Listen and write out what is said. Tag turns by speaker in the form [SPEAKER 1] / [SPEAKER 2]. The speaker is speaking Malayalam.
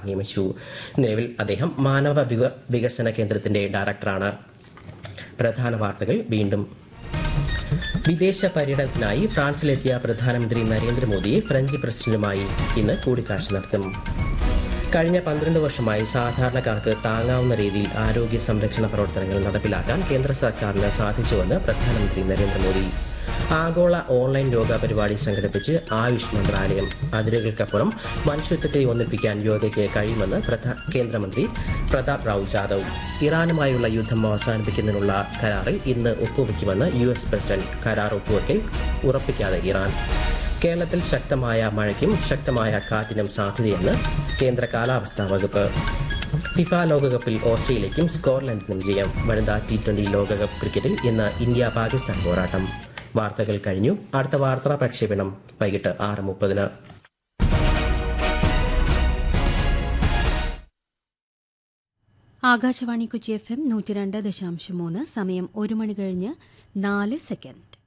[SPEAKER 1] നിയമിച്ചു നിലവിൽ അദ്ദേഹം മാനവ വിക- വികസന കേന്ദ്രത്തിന്റെ ഡയറക്ടറാണ് പ്രധാന വാർത്തകൾ വീണ്ടും വിദേശ പര്യടനത്തിനായി ഫ്രാൻസിലെത്തിയ പ്രധാനമന്ത്രി നരേന്ദ്രമോദി ഫ്രഞ്ച് പ്രസിഡന്റുമായി ഇന്ന് കൂടിക്കാഴ്ച നടത്തും കഴിഞ്ഞ പന്ത്രണ്ട് വർഷമായി സാധാരണക്കാർക്ക് താങ്ങാവുന്ന രീതിയിൽ ആരോഗ്യ സംരക്ഷണ പ്രവർത്തനങ്ങൾ നടപ്പിലാക്കാൻ കേന്ദ്ര സർക്കാരിന് സാധിച്ചുവെന്ന് പ്രധാനമന്ത്രി നരേന്ദ്രമോദി ആഗോള ഓൺലൈൻ യോഗ പരിപാടി സംഘടിപ്പിച്ച് ആയുഷ് മന്ത്രാലയം അതിരുകൾക്കപ്പുറം മനുഷ്യത്വത്തെ ഒന്നിപ്പിക്കാൻ യോഗയ്ക്ക് കഴിയുമെന്ന് പ്രധാ- കേന്ദ്രമന്ത്രി പ്രതാപ് റാവു ജാദവ് ഇറാനുമായുള്ള യുദ്ധം അവസാനിപ്പിക്കുന്നതിനുള്ള കരാറിൽ ഇന്ന് ഒപ്പുവെക്കുമെന്ന് യു എസ് പ്രസിഡന്റ് കരാർ ഒപ്പുവെക്കൽ ഉറപ്പിക്കാതെ ഇറാൻ കേരളത്തിൽ ശക്തമായ മഴയ്ക്കും ശക്തമായ കാറ്റിനും സാധ്യതയെന്ന് കേന്ദ്ര കാലാവസ്ഥാ വകുപ്പ് ഫിഫ ലോകകപ്പിൽ ഓസ്ട്രേലിയയ്ക്കും സ്കോട്ട്ലൻഡിനും ജയം വനിതാ ടി ട്വന്റി ലോകകപ്പ് ക്രിക്കറ്റിൽ ഇന്ന് ഇന്ത്യ പാകിസ്ഥാൻ പോരാട്ടം വാർത്തകൾ കഴിഞ്ഞു അടുത്ത വാർത്താ പ്രക്ഷേപണം വൈകിട്ട് ആറ് മുപ്പതിന്
[SPEAKER 2] ആകാശവാണി കൊച്ചി എഫ് എം നൂറ്റി രണ്ട് ദശാംശം മൂന്ന് സമയം ഒരു മണി കഴിഞ്ഞ് നാല് സെക്കൻഡ്